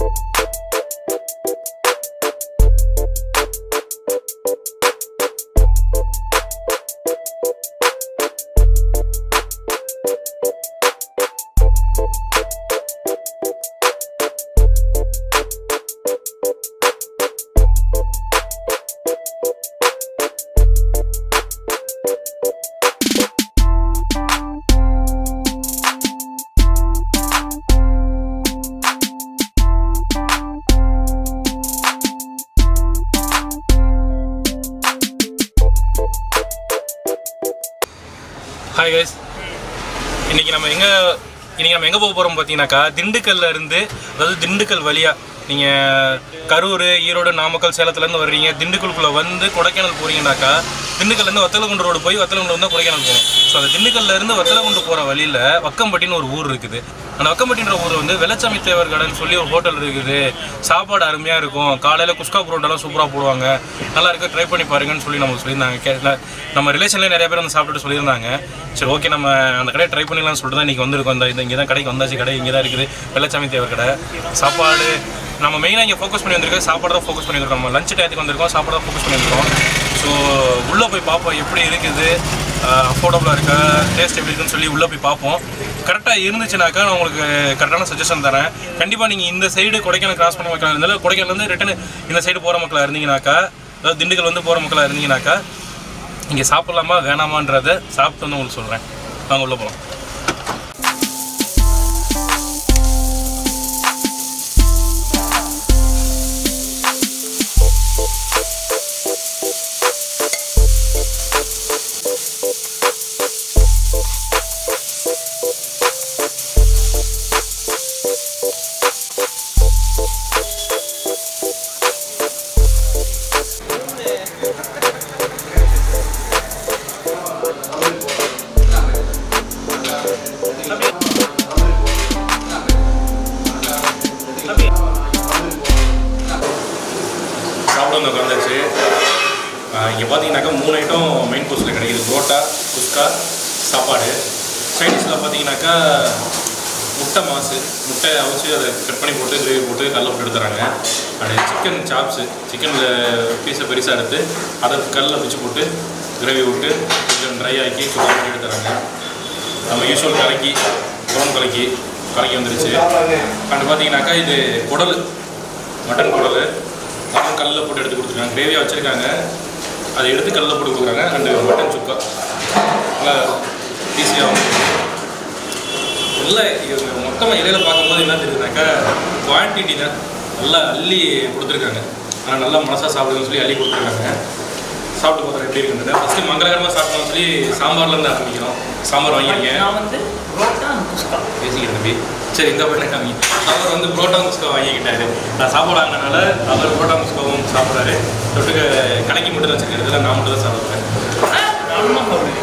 Hi guys இன்னைக்கு நம்ம எங்கே இன்னைக்கு நம்ம எங்கே போக போகிறோம் பார்த்தீங்கன்னாக்கா திண்டுக்கல்ல இருந்து அதாவது திண்டுக்கல் வழியா நீங்கள் கரூர் ஈரோடு நாமக்கல் சேலத்துலேருந்து வர்றீங்க திண்டுக்கலுக்குள்ளே வந்து கொடைக்கானல் போகிறீங்கன்னாக்கா திண்டுக்கல்லேருந்து வத்தலகுண்டு ரோடு போய் வத்தலகுண்டு வந்து கொடைக்கானல் போகணும் ஸோ அந்த திண்டுக்கல்ல இருந்து வத்தலகுண்டு போகிற வழியில் வக்கம்பட்டின்னு ஒரு ஊர் இருக்குது அந்த வக்கம்பட்டின்ற ஊர் வந்து வெள்ளச்சாமி தேவர் கடைன்னு சொல்லி ஒரு ஹோட்டல் இருக்குது சாப்பாடு அருமையாக இருக்கும் காலையில் குஸ்கா புரோட்டெல்லாம் சூப்பராக போடுவாங்க நல்லா இருக்கு ட்ரை பண்ணி பாருங்கன்னு சொல்லி நம்ம சொல்லியிருந்தாங்க கே இல்ல, நம்ம ரிலேஷன்லேயே நிறைய பேர் வந்து சாப்பிட்டுட்டு சொல்லியிருந்தாங்க சரி ஓகே நம்ம அந்த கடையை ட்ரை பண்ணிடலாம்னு சொல்லிட்டு தான் இன்றைக்கி வந்திருக்கோம் இந்த இந்த இங்கே தான் கடைக்கு வந்தாச்சு கடை இங்கே தான் இருக்குது வெள்ளச்சாமி தேவர் கடை சாப்பாடு நம்ம மெயினாக இங்கே ஃபோக்கஸ் பண்ணி வந்திருக்கோம் சாப்பாடு தான் ஃபோக்கஸ் பண்ணி வந்திருக்கோம் நம்ம லஞ்ச் டயத்துக்கு வந்திருக்கோம் சாப்பாடு தான் ஃபோக்கஸ் பண்ணி வந்திருக்கோம் ஸோ உள்ளே போய் பார்ப்போம் எப்படி இருக்குது அஃபோர்டபுளாக இருக்கா டேஸ்ட் எப்படி இருக்குன்னு சொல்லி உள்ளே போய் பார்ப்போம் கரெக்டாக இருந்துச்சுனாக்கா நான் உங்களுக்கு கரெக்டான சஜஷன் தரேன் கண்டிப்பாக நீங்கள் இந்த சைடு கொடைக்கானல் கிராஸ் பண்ண மக்களாக இருந்தாலும் கொடைக்கானல் வந்து ரிட்டன் இந்த சைடு போகிற மக்களாக இருந்தீங்கனாக்கா அதாவது திண்டுக்கல் வந்து போகிற மக்களாக இருந்தீங்கனாக்கா இங்கே சாப்பிட்லாமா வேணாமான்றதை சாப்பிட்டு வந்து உங்களுக்கு சொல்கிறேன் வாங்க உள்ளே போகலாம் சாப்பிட வந்து உட்காந்தாச்சு இங்கே பார்த்தீங்கன்னாக்கா மூணு ஐட்டம் மெயின் கோர்ஸில் கிடைக்குது புரோட்டா குஸ்கா சாப்பாடு சைடிஷில் பார்த்தீங்கன்னாக்கா முட்டை மாசு முட்டை அவிச்சு அதை கட் பண்ணி போட்டு கிரேவி போட்டு கடல போட்டு எடுத்துறாங்க அப்படியே சிக்கன் சாப்ஸு சிக்கனில் பீஸை பெருசாக எடுத்து அதை கல்லில் வச்சு போட்டு கிரேவி விட்டு கொஞ்சம் ட்ரை ஆக்கி சூடாக பண்ணி எடுத்துறாங்க நம்ம யூஸ்வல் கலக்கி குழம்பு கலக்கி கலக்கி வந்துருச்சு அண்ட் பார்த்தீங்கன்னாக்கா இது குடல் மட்டன் குடல் அதுவும் கல்லில் போட்டு எடுத்து கொடுத்துருக்காங்க கிரேவியாக வச்சுருக்காங்க அதை எடுத்து கல்லில் போட்டு கொடுக்குறாங்க அண்டு மட்டன் சுக்கா நல்லா ஈஸியாக இல்லை இவங்க மொத்தமாக இலையில பார்க்கும்போது என்ன தெரியுதுனாக்கா குவான்டிட்டி தான் நல்லா அள்ளி கொடுத்துருக்காங்க ஆனால் நல்லா மனசாக சாப்பிடுங்கன்னு சொல்லி அள்ளி கொடுத்துருக்காங்க சாப்பிட்டு பார்த்தா எப்படி இருக்குன்னு ஃபஸ்ட்டு மங்களகரமாக சாப்பிடணும்னு சொல்லி சாம்பார்லேருந்து ஆரம்பிக்கிறோம் சாம்பார் வாங்கிருக்கீங்க நான் வந்து புரோட்டா குஸ்கா பேசிக்கிறேன் தம்பி சரி இந்த பையனை காமி அவர் வந்து புரோட்டா முஸ்கா வாங்கிக்கிட்டாரு நான் சாப்பாடு வாங்கினால அவர் புரோட்டா முஸ்காவும் சாப்பிட்றாரு தொட்டுக்க கடைக்கு மட்டும் தான் வச்சிருக்கேன் இதெல்லாம் நான் மட்டும் தான் சாப்பிடுவேன் அம்மா சொல்லுங்க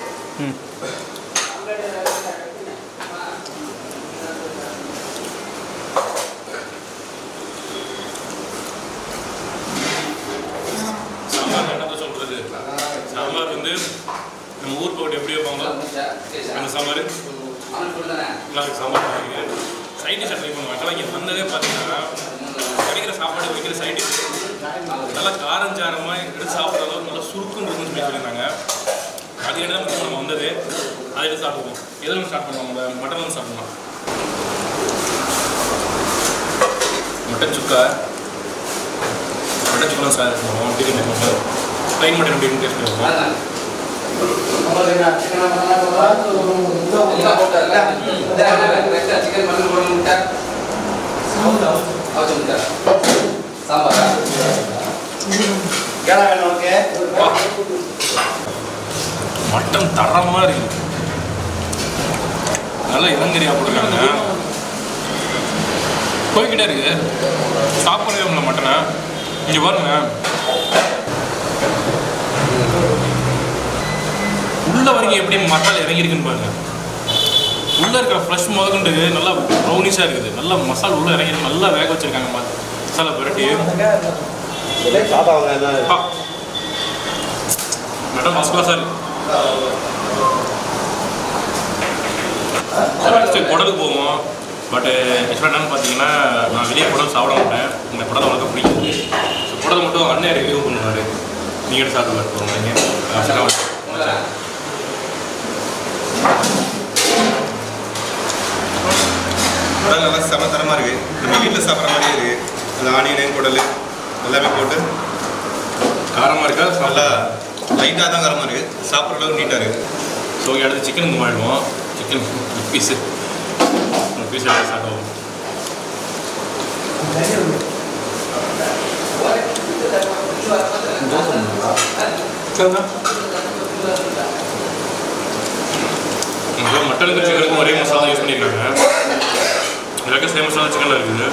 சாம்பார் என்ன சொல்கிறது சாம்பார் வந்து நம்ம ஊர் போட்டு எப்படி வைப்பாங்களோ அந்த சாம்பார் நல்லா இருக்கு சாம்பார் சைட் டிஷ் ட்ரை பண்ணுவேன் ஆனால் இங்கே வந்ததே பார்த்தீங்கன்னா கிடைக்கிற சாப்பாடு வைக்கிற சைட் டிஷ் நல்லா காரஞ்சாரமாக எடுத்து சாப்பிட்ற அளவுக்கு நல்லா சுருக்குன்னு இருக்குன்னு சொல்லி சொல்லியிருந்தாங்க அது என்ன தான் நம்ம வந்தது அதை எடுத்து சாப்பிடுவோம் எதில் ஸ்டார்ட் பண்ணுவோம் நம்ம மட்டன் வந்து சாப்பிடலாம் mutton sukka mutton sukka sir பண்ணுவோம் பிரியாணி பண்ணுவோம் ப்ளைன் மட்டன் பிரியாணி டேஸ்ட் பண்ணுவோம் மட்டன் தரமாக இருக்குது நல்லா இளங்கரியா போட்டுருக்காங்க போய்கிட்டே இருக்கு சாப்பிடவே முடியல மட்டனை இங்கே பாருங்க உள்ள வரைக்கும் எப்படி மசாலா இறங்கியிருக்குன்னு பாருங்க உள்ள இருக்கிற ஃப்ரெஷ் முதற்கொண்டு நல்லா ப்ரௌனிஷாக இருக்குது நல்லா மசாலா உள்ள இறங்கிருக்கு நல்லா வேக வச்சிருக்காங்க மசாலா புரட்டி ஆ. மட்டன் ஃபஸ்ட் கிளாஸாக இருக்கு நெக்ஸ்ட் குடலுக்கு போவோம் பட் ஆக்சுவலாக என்னன்னு பார்த்தீங்கன்னா நான் வெளியே படம் சாப்பிட மாட்டேன் இந்த படத்தை வளர்க்க பிடிக்கும் ஸோ படத்தை மட்டும் அண்ணன் ரிவ்யூ பண்ணுவார் நீங்கள் சாப்பிடுவார் போகிறோம் படம் நல்லா செம தரமாக இருக்குது நம்ம வீட்டில் சாப்பிட்ற மாதிரியே இருக்குது அந்த ஆனியன் குடல் எல்லாமே போட்டு காரமாக இருக்கா நல்லா நல்லா லைட்டாக தான் காரமாக இருக்குது சாப்பிட்ற அளவுக்கு நீட்டாக இருக்குது ஸோ அடுத்து சிக்கன் மூவ் ஆகிடுவோம் சிக்கன் பீஸு பீஸ் எடுத்து சாப்பிடுவோம் இப்போ மட்டனுக்கு சிக்கனுக்கும் ஒரே மசாலா யூஸ் பண்ணியிருக்காங்க எனக்கு சேம் மசாலா சிக்கனில் இருக்குது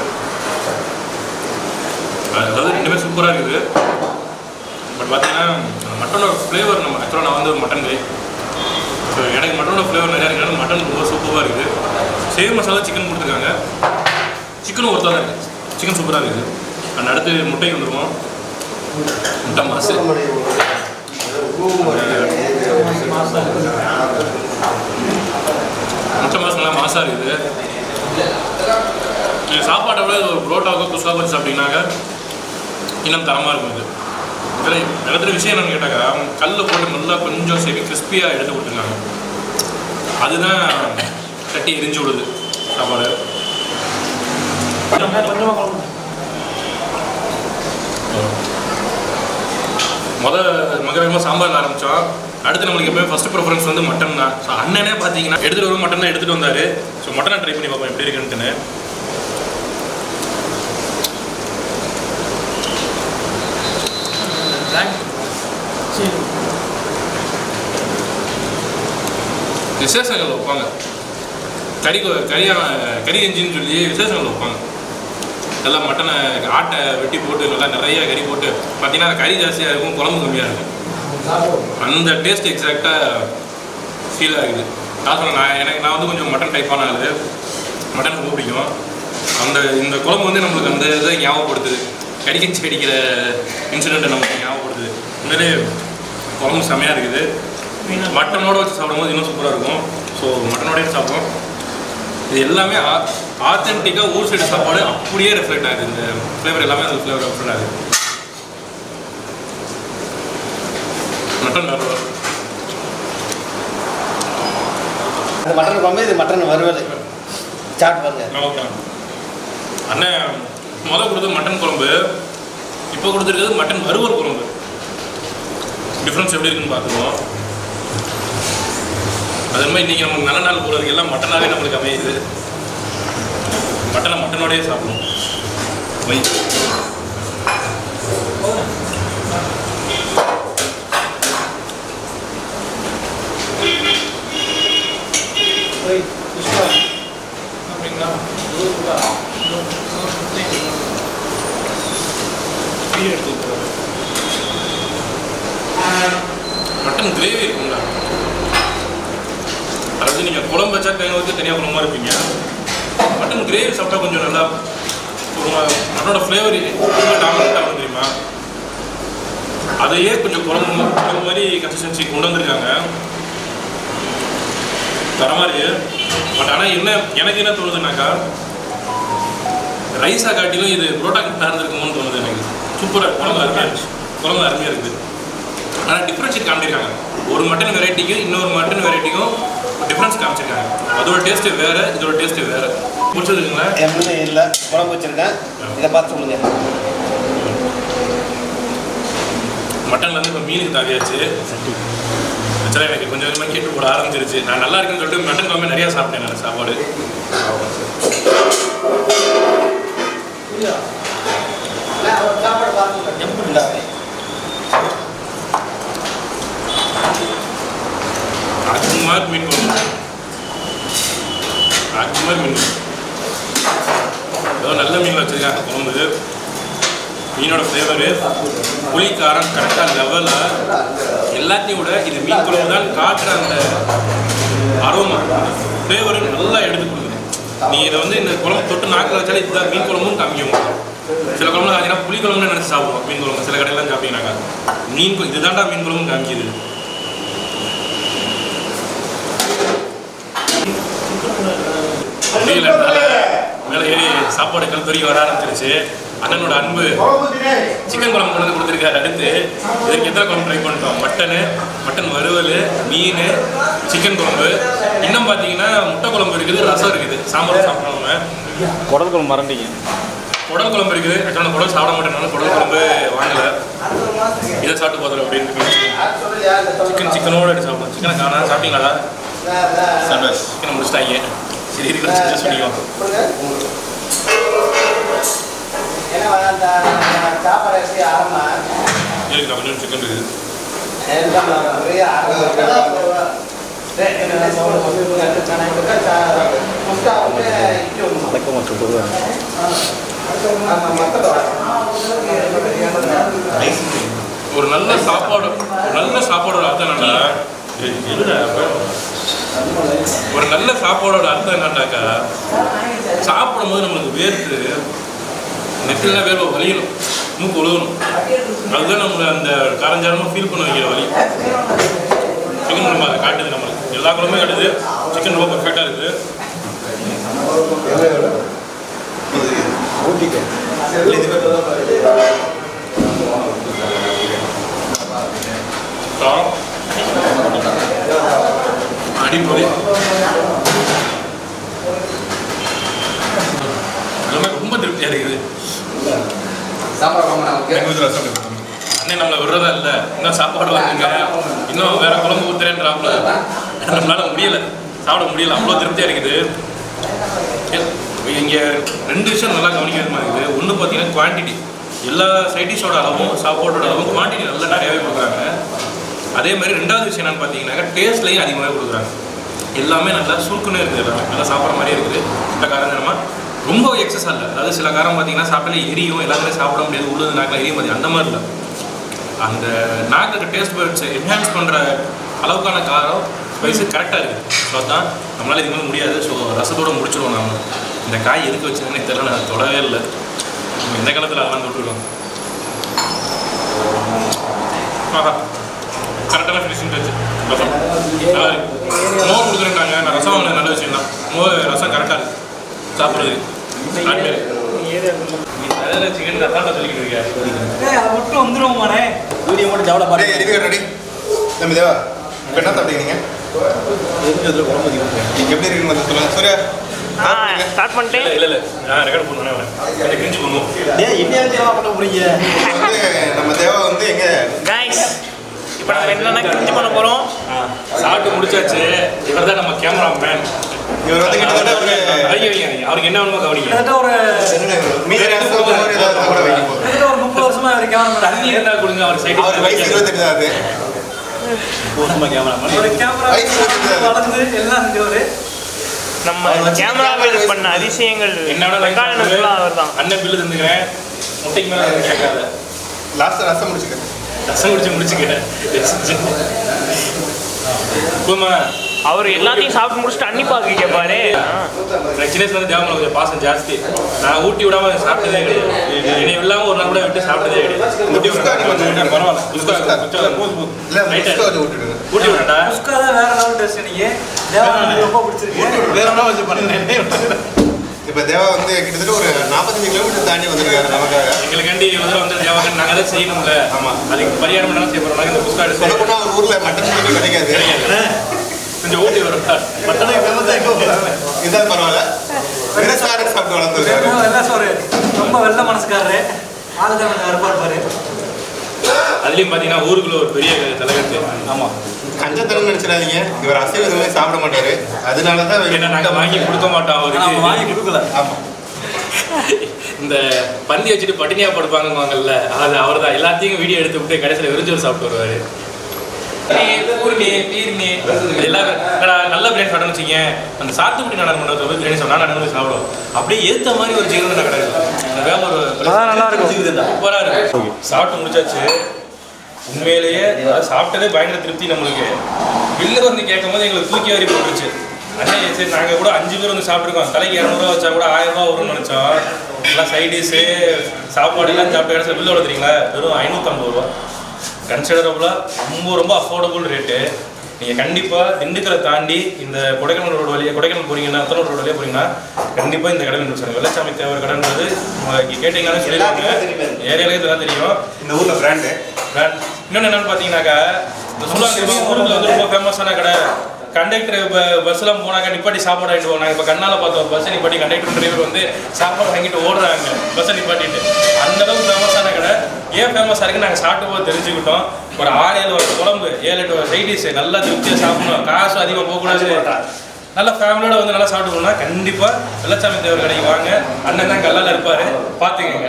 அதாவது ரெண்டுமே சூப்பராக இருக்குது பட் பார்த்தீங்கன்னா மட்டனோட ஃப்ளேவர் நம்ம ஆக்சுவலாக நான் வந்து மட்டன் கை ஸோ எனக்கு மட்டனோட ஃப்ளேவர் நிறையா இருக்கிறது மட்டன் ரொம்ப சூப்பராக இருக்குது சேம் மசாலா சிக்கன் கொடுத்துருக்காங்க சிக்கனும் ஒருத்தா தான் இருக்குது சிக்கன் சூப்பராக இருக்குது அண்ட் அடுத்து முட்டைக்கு வந்துடுவோம் முட்டை மாசு முட்டை மாசு நல்லா மாசாக இருக்குது நீங்கள் சாப்பாட்டை விட இது ஒரு புரோட்டாக்கோ குஸ்கா வச்சு சாப்பிட்டீங்கன்னாக்க இன்னும் தரமாக இருக்கும் இது இதில் இடத்துல விஷயம் என்னன்னு கேட்டாக்கா கல்லில் போட்டு நல்லா கொஞ்சம் செவி கிறிஸ்பியாக எடுத்து கொடுத்துருக்காங்க அதுதான் தட்டி எரிஞ்சு விடுது சாப்பாடு கொஞ்சமாக குழம்பு முத மகரமாக சாம்பார் ஆரம்பித்தோம் அடுத்து நம்மளுக்கு எப்பவுமே ஃபர்ஸ்ட் ப்ரிஃபரன்ஸ் வந்து மட்டன் தான் ஸோ அண்ணனே பார்த்தீங்கன்னா எடுத்துகிட்டு வரும் மட்டன் தான் எடுத்துகிட்டு வந்தார் ஸோ மட்டனை ட்ரை பண்ணி பார்ப்போம் எப்படி இருக்குன்ட்டுன்னு சரி விசேஷங்கள் வைப்பாங்க கறி கொ- கறியான கறி எஞ்சின்னு சொல்லி விசேஷங்கள் வைப்பாங்க நல்லா மட்டனை ஆட்டை வெட்டி போட்டு நல்லா நிறைய கறி போட்டு பார்த்தீங்கன்னா கறி ஜாஸ்தியாக இருக்கும் குழம்பு கம்மியாக இருக்கும் அந்த டேஸ்ட் எக்ஸாக்டாக ஃபீல் ஆகுது நான் சொன்னேன் நான் எனக்கு நான் வந்து கொஞ்சம் மட்டன் டைப்பான ஆளு மட்டன் ரொம்ப பிடிக்கும் அந்த இந்த குழம்பு வந்து நம்மளுக்கு அந்த இதை ஞாபகப்படுத்துது கடிக்கச்சி அடிக்கிற இன்சிடெண்ட்டை நமக்கு ஞாபகப்படுத்துது உண்மையிலே குழம்பு செமையாக இருக்குது மட்டனோட வச்சு சாப்பிடும்போது இன்னும் சூப்பராக இருக்கும் ஸோ மட்டனோடய சாப்பிடுவோம் இது எல்லாமே ஆத்தென்டிக்காக ஊர் சைடு சாப்பாடு அப்படியே ரெஃப்ளெக்ட் ஆகுது இந்த ஃப்ளேவர் எல்லாமே அந்த ஃப்ளேவர் ரெஃப்ளெக்ட் ஆகுது மட்டன் வறுவல் இது மட்டன் குழம்பு இது மட்டன் வறுவல் சாட் பாருங்க ஓகே அண்ணன் முதல் கொடுத்தது மட்டன் குழம்பு இப்போ கொடுத்துருக்கிறது மட்டன் வறுவல் குழம்பு டிஃப்ரென்ஸ் எப்படி இருக்குன்னு பார்த்துருவோம் அது மாதிரி இன்றைக்கி நமக்கு நல்ல நாள் போகிறதுக்கு எல்லாம் மட்டனாகவே நம்மளுக்கு அமையுது மட்டனை மட்டனோடயே சாப்பிடுவோம் வை போய் புஷ்பா அப்படிங்களா நூறு ரூபா நூறு நூறு முட்டை. வீடியோ எடுத்து மட்டன் கிரேவி இருக்குங்களா அதாவது நீங்கள் குழம்பு வச்சா தேங்காய் ஊற்றி தனியாக குழம்பா இருப்பீங்க மட்டன் கிரேவி சாப்பிட்டா கொஞ்சம் நல்லா ஒரு மா- மட்டனோட ஃப்ளேவர் ரொம்ப டாமினட்டாக வரும் தெரியுமா அதையே கொஞ்சம் குழம்பு குழம்பு மாதிரி கன்சிஸ்டன்சி கொண்டு வந்திருக்காங்க தரமாக இருக்கு பட் ஆனால் என்ன எனக்கு என்ன தோணுதுனாக்கா ரைஸா காட்டிலும் இது புரோட்டா கட்டாக இருந்திருக்குமோன்னு தோணுது எனக்கு சூப்பராக குழம்பு அருமையாக இருந்துச்சு குழம்பு அருமையாக இருக்குது ஆனால் டிஃப்ரென்ஷியேட் காமிச்சிருக்காங்க ஒரு மட்டன் வெரைட்டிக்கும் இன்னொரு மட்டன் வெரைட்டிக்கும் டிஃப்ரென்ஸ் காமிச்சிருக்காங்க அதோட டேஸ்ட்டு வேறு இதோட டேஸ்ட்டு வேறு பிடிச்சதுங்களா எம்எல்ஏ இல்லை குழம்பு வச்சுருக்கேன் இதை பார்த்து சொல்லுங்க மட்டன்லேருந்து இப்போ மீனுக்கு தாவியாச்சு ஆக்சுவலாக எனக்கு கொஞ்சம் கொஞ்சமாக கேட்டு போட ஆரம்பிச்சிருச்சு நான் நல்லா இருக்குன்னு சொல்லிட்டு மட்டன் குழம்பு நிறையா சாப்பிட்டேன் நான் சாப்பாடு புரியுதா இந்தா. அக்குமார் மீன் குழம்பு அக்குமார் மீன் குழம்பு. ஏதோ நல்ல மீன் வச்சுருக்காங்க குழம்பு மீனோட ஃப்ளேவரு புளிக்காரம் கரெக்டாக லெவலாக எல்லாத்தையும் விட இது மீன் குழம்பு தான் காட்டுற அந்த அரோமா ஃப்ளேவரு நல்லா எடுத்து கொடுக்குது நீ இதை வந்து இந்த குழம்பு தொட்டு நாக்கில் வச்சாலே இதுதான் மீன் குழம்பும் காமிக்கும் சில குழம்புல பார்த்தீங்கன்னா புளி குழம்புன்னு நினச்சி சாப்பிடுவோம் மீன் குழம்பு சில கடையெல்லாம் சாப்பிட்டீங்கன்னாக்கா மீன் கு- இதுதான்டா மீன் குழம்பும் காமிக்குது முடியல மேலே ஏறி சாப்பாடு கல் வரைக்கும் வர ஆரம்பிச்சிருச்சு அண்ணனோட அன்பு சிக்கன் குழம்பு கொண்டு வந்து கொடுத்துருக்காரு அடுத்து இதுக்கு எத்தனை குழம்பு ட்ரை பண்ணிட்டோம் மட்டனு மட்டன் வறுவல் மீன் சிக்கன் குழம்பு இன்னும் பார்த்தீங்கன்னா முட்டை குழம்பு இருக்குது ரசம் இருக்குது சாம்பார் சாப்பிட்றவங்க குடல் குழம்பு மறந்தீங்க குடல் குழம்பு இருக்குது ஆக்சுவலாக நான் குடல் சாப்பிட மாட்டேனால குடல் குழம்பு வாங்கலை இதை சாப்பிட்டு போதும் அப்படின்னு சிக்கன் சிக்கனோட எடுத்து சாப்பிடுவோம் சிக்கனை காணா சாப்பிட்டீங்களா சர்வஸ் சிக்கனை முடிச்சிட்டாங்க சரி இருக்கிற சஜஸ்ட் பண்ணிக்கலாம் சாப்பாடு எப்படி ஆரம்பா இருக்கு கொஞ்சம் சிக்கன் இருக்குது வழக்கமாக சொல்லுவேன் ஒரு நல்ல சாப்பாடு ஒரு நல்ல சாப்பாடோட அர்த்தம் என்னன்னா ஏய், இருடா, அப்ப. ஒரு நல்ல சாப்பாடோட அர்த்தம் என்னன்னாக்கா சாப்பிடும்போது நம்மளுக்கு வேர்த்து நெத்தில வேர்வை வலியணும் மூக்கு ஒழுகணும் அதுதான் நம்மளை அந்த காரஞ்சாரமாக ஃபீல் பண்ண வைக்கிற வலி சிக்கன் குழம்பு அதை காட்டுது நம்மளுக்கு எல்லா குழம்பும் காட்டுது சிக்கன் ரொம்ப பர்ஃபெக்டாக இருக்குது காரம் அடிப்பொலி எல்லாமே ரொம்ப திருப்தியாக இருக்குது எங்கள் வீட்டில் ரசம் இருக்கு. அண்ணன் நம்மளை விடுறதா இல்லை இன்னும் சாப்பாடு வாங்குங்க இன்னும் வேற குழம்பு ஊத்துறேன்றாப்புல நம்மளால முடியல சாப்பிட முடியல அவ்வளோ திருப்தியாக இருக்குது இங்கே ரெண்டு விஷயம் நல்லா கவனிக்க வேண்டியமா இருக்குது ஒன்று பார்த்தீங்கன்னா குவான்டிட்டி எல்லா சைடிஷோட அளவும் சாப்பாடோட அளவும் குவான்டிட்டி நல்லா நிறையாவே கொடுக்குறாங்க அதே மாதிரி ரெண்டாவது விஷயம் என்னன்னு பார்த்தீங்கன்னா டேஸ்ட்லையும் அதிகமாகவே கொடுக்குறாங்க எல்லாமே நல்லா சுருக்குன்னு இருக்குது எல்லாமே நல்லா சாப்பிட்ற மாதிரியே இருக்குது இந்த காரணமாக ரொம்ப எக்ஸஸாக இல்லை அதாவது சில காரம் பார்த்தீங்கன்னா சாப்பிட்டாலே எரியும் எல்லாத்துலேயும் சாப்பிட முடியாது உள்ளது நாக்கில் எரியும் மாதிரி அந்த மாதிரி இல்லை அந்த நாக்குக்கு டேஸ்ட் பர்ட்ஸ் என்ஹான்ஸ் பண்ணுற அளவுக்கான காரம் ஸ்பைஸு கரெக்டாக இருக்குது ஸோ அதான் நம்மளால் இதுக்கு மேலே முடியாது ஸோ ரசத்தோடு முடிச்சிடுவோம் நாம இந்த காய் எதுக்கு வச்சதுன்னு தெரியல நான் தொடவே இல்லை நம்ம எந்த காலத்தில் அதெல்லாம் தொட்டுருக்கோம் ஆஹா கரெக்டான ஃபினிஷிங் டச் ரசம் நல்லா இருக்கு. மோர் கொடுக்குறேன்டாங்க நான் ரசம் வாங்கினது நல்ல விஷயம் தான் மோர் ரசம் கரெக்டாக இருக்கு சாப்பிட்றது ஆட்மேல் நீ அதில் சிக்கன் ரசாட்டா சொல்லிக்கிட்டு இருக்க அது மட்டும் வந்துருவோமாண்ணே வீடியோ மட்டும் டெவலப் டேய், ரெடி ரெடி நம்ம தேவா இப்போ என்ன சாப்பிட்டீங்க இதில் குழம்பு அதிகம் எப்படி இருக்குன்னு வந்து சொல்லுங்க சூர்யா ஸ்டார்ட் பண்ணிட்டேன் இல்லை இல்லை நான் ரெக்கார்ட் பண்ணுவேன் எனக்கு கிரிஞ்சு பண்ணுவோம் டேய் என்ன தேவை பண்ண போறீங்க இப்போ வந்து நம்ம தேவா வந்து எங்க கைஸ் இப்போ நம்ம என்னென்ன கிரிஞ்சு பண்ண போகிறோம் சாப்பிட்டு முடிச்சாச்சு இவர் தான் நம்ம கேமரா மேன் இவர் வந்து கிட்டத்தட்ட ஒரு ஐயோ ஐயோ, அவருக்கு என்ன வேணுமோ கவனிங்க கிட்டத்தட்ட ஒரு மீதி ரசம் ஒரு மாதிரி ஏதாவது கூட வைக்க போகிறோம் கிட்டத்தட்ட ஒரு முப்பது வருஷமா இவர் கேமரா தண்ணி இருந்தா கொடுங்க அவர் அவர் வயசு சைடு இருபத்தெட்டு தான் அது போதுமா கேமரா ஒரு கேமரா வயசு இருபத்தெட்டு தான் வளர்ந்து எல்லாம் செஞ்சவர் நம்ம கேமராவில் பண்ண அதிசயங்கள் என்னோட வெங்காயம் அவர் தான் அண்ணன் பில்லு தந்துக்கிறேன் முட்டைக்கு மேலே அதை கேட்காத லாஸ்ட் ரசம் முடிச்சுக்கிறேன் ரசம் குடிச்சு முடிச்சுக்கிறேன் போமா அவர் எல்லாத்தையும் சாப்பிட்டு முடிச்சுட்டு அன்னி பாக்கு கேட்பாரு எனக்கு சின்ன வயசுல இருந்து தேவமலை கொஞ்சம் பாசம் ஜாஸ்தி நான் ஊட்டி விடாம சாப்பிட்டதே கிடையாது என்னை இல்லாம ஒரு நாள் கூட விட்டு சாப்பிட்டதே கிடையாது ஊட்டி குஸ்கா நீ கொஞ்சம் விடுறேன் பரவாயில்ல குஸ்கா குஸ்கா. குஸ்கா போதும் போதும் இல்லை Right. குஸ்கா கொஞ்சம் விட்டுடுங்க ஊட்டி விடட்டா புஷ்கா தான் வேற லெவல் டேஸ்ட் நீங்க தேவானந்தம் ரொம்ப பிடிச்சிருக்கு வேற என்ன வச்சு பண்ணேன் இப்போ தேவா வந்து கிட்டத்தட்ட ஒரு நாற்பத்தஞ்சு கிலோமீட்டர் தாண்டி வந்திருக்காரு நமக்காக எங்களுக்காண்டி வந்து வந்து தேவகன் நாங்கள் தான் செய்யணும்ல ஆமா. அதுக்கு பரிகாரம் பண்ணாலும் செய்ய போகிறோம் நாங்கள் இந்த புஸ்கா சொல்ல எடுத்து போனால் ஒரு ஊரில் மட்டன் சிக்கன் கிடைக்காது கொஞ்சம் ஊட்டி வரும் இதுதான் பரவாயில்ல வினசாரன் சாப்பிட்டு வளர்ந்துருக்காரு வெள்ள சோறு ரொம்ப வெள்ள மனசுக்காரரு ஆளுதான் அருப்பா இருப்பாரு அதுலேயும் பார்த்தீங்கன்னா ஊருக்குள்ள ஒரு பெரிய தலைவருக்கு ஆமாம் கஞ்சத்தனம் நினைச்சிடாதீங்க இவர் அசைவ எதுவுமே சாப்பிட மாட்டாரு அதனால தான் ஏன்னா நாங்கள் வாங்கி கொடுக்க மாட்டோம் அவருக்கு வாங்கி கொடுக்கல ஆமா இந்த பந்தி வச்சுட்டு பட்டினியா படுப்பாங்கவாங்கல்ல அது அவர் தான் எல்லாத்தையும் வீடியோ எடுத்து விட்டு கடைசியில் விருஞ்சோர் சாப்பிட்டு வருவாரு பூர்ணி பீர்னி எல்லாரும் என்னடா, நல்ல பிரியாணி சாப்பிடணும்னு வச்சுங்க அந்த சாத்துக்குடி நாடகம் மண்டபத்தில் போய் பிரியாணி சொன்னா நடந்து சாப்பிடும் அப்படியே ஏத்த மாதிரி ஒரு ஜீவன கடை இருக்கு. அந்த வேற ஒரு நல்லா இருக்கும் சூப்பரா இருக்கு சாப்பிட்டு முடிச்சாச்சு உண்மையிலேயே அதாவது சாப்பிட்டதே பயங்கர திருப்தி நம்மளுக்கு பில்லு வந்து கேட்கும் போது எங்களுக்கு தூக்கி வாரி போட்டுருச்சு அண்ணே சரி நாங்கள் கூட அஞ்சு பேர் வந்து சாப்பிட்ருக்கோம் தலைக்கு இரநூறுவா வச்சா கூட ஆயிரம் ரூபா வரும்னு நினச்சோம் எல்லாம் சைடிஷு சாப்பாடு எல்லாம் சாப்பிட்ட இடத்துல பில்லு தெரியுங்களா வெறும் ஐநூற்றம்பது ரூபா கன்சிடரபுளாக ரொம்ப ரொம்ப அஃபோர்டபுள் ரேட்டு நீங்கள் கண்டிப்பாக திண்டுக்கலை தாண்டி இந்த கொடைக்கானல் ரோடு வழியாக கொடைக்கானல் போறீங்கன்னா அத்தனூர் ரோடு வழியாக போறீங்கன்னா கண்டிப்பாக இந்த கடையில் சார் வெள்ளச்சாமி தேவர் கடைன்றது இங்கே கேட்டிங்கன்னாலும் சொல்லிடுவாங்க ஏரியாலே இதெல்லாம் தெரியும் இந்த ஊரில் பிராண்டு நான் இன்னொன்று என்னன்னு பார்த்தீங்கன்னாக்கா இந்த சொல்லுவாங்க ஊரில் வந்து ரொம்ப ஃபேமஸான கடை கண்டக்டர் பஸ்லாம் போனாக்க நிப்பாட்டி சாப்பாடு வாங்கிட்டு போனாங்க இப்போ கண்ணால் பார்த்தோம் பஸ்ஸை நிப்பாட்டி கண்டக்டர் டிரைவர் வந்து சாப்பாடு வாங்கிட்டு ஓடுறாங்க பஸ்ஸை நிப்பாட்டிட்டு அந்த அளவுக்கு ஃபேமஸான கடை ஏன் ஃபேமஸாக இருக்குன்னு நாங்கள் சாப்பிட்டு போது தெரிஞ்சுக்கிட்டோம் ஒரு ஆறு ஏழு ஒரு குழம்பு ஏழு எட்டு சைடிஸ் நல்லா திருப்தியாக சாப்பிடணும் காசு அதிகமாக போகக்கூடாது நல்ல ஃபேமிலியோட வந்து நல்லா சாப்பிட்டு போனா கண்டிப்பாக வெள்ளச்சாமி தேவர் கடைக்கு வாங்க அண்ணன் தான் கல்லால் இருப்பார் பார்த்துக்கங்க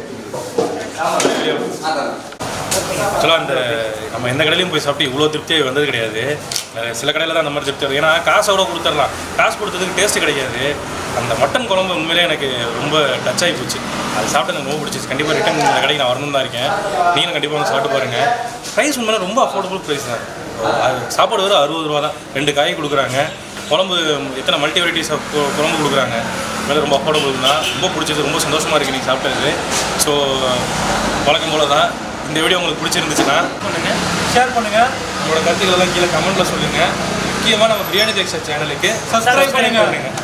ஆக்சுவலாக அந்த நம்ம எந்த கடையிலையும் போய் சாப்பிட்டு இவ்வளோ திருப்தியாக வந்தது கிடையாது அஹ் சில கடையில் தான் அந்த மாதிரி திருப்தி வரும் ஏன்னா காசோட கொடுத்துடலாம் காசு கொடுத்ததுக்கு டேஸ்ட் கிடைக்காது அந்த மட்டன் குழம்பு உண்மையிலே எனக்கு ரொம்ப டச் ஆகி போச்சு அது சாப்பிட்டு எனக்கு ரொம்ப பிடிச்சிச்சு கண்டிப்பாக ரிட்டன் இந்த கடைக்கு நான் வரணும் தான் இருக்கேன் நீங்களும் கண்டிப்பாக வந்து சாப்பிட்டு பாருங்கள் ப்ரைஸ் உண்மையிலே ரொம்ப அஃபோர்டபுள் ப்ரைஸ் தான் அது சாப்பாடு வெறும் அறுபது ரூபா தான் ரெண்டு காய் கொடுக்குறாங்க குழம்பு எத்தனை மல்டி வெரைட்டிஸ் ஆஃப் குழம்பு கொடுக்குறாங்க அதனால ரொம்ப அஃபோர்டபுள் தான் ரொம்ப பிடிச்சது ரொம்ப சந்தோஷமாக இருக்குது நீங்கள் சாப்பிட்டது ஸோ வழக்கம் போல தான் இந்த வீடியோ உங்களுக்கு பிடிச்சிருந்துச்சுன்னா பண்ணுங்க ஷேர் பண்ணுங்க உங்களோட கருத்துக்கள் எல்லாம் கீழே கமெண்ட்ல சொல்லுங்க முக்கியமாக நம்ம பிரியாணி தேக்ஷா சேனலுக்கு சப்ஸ்கிரைப் பண்ணுங்க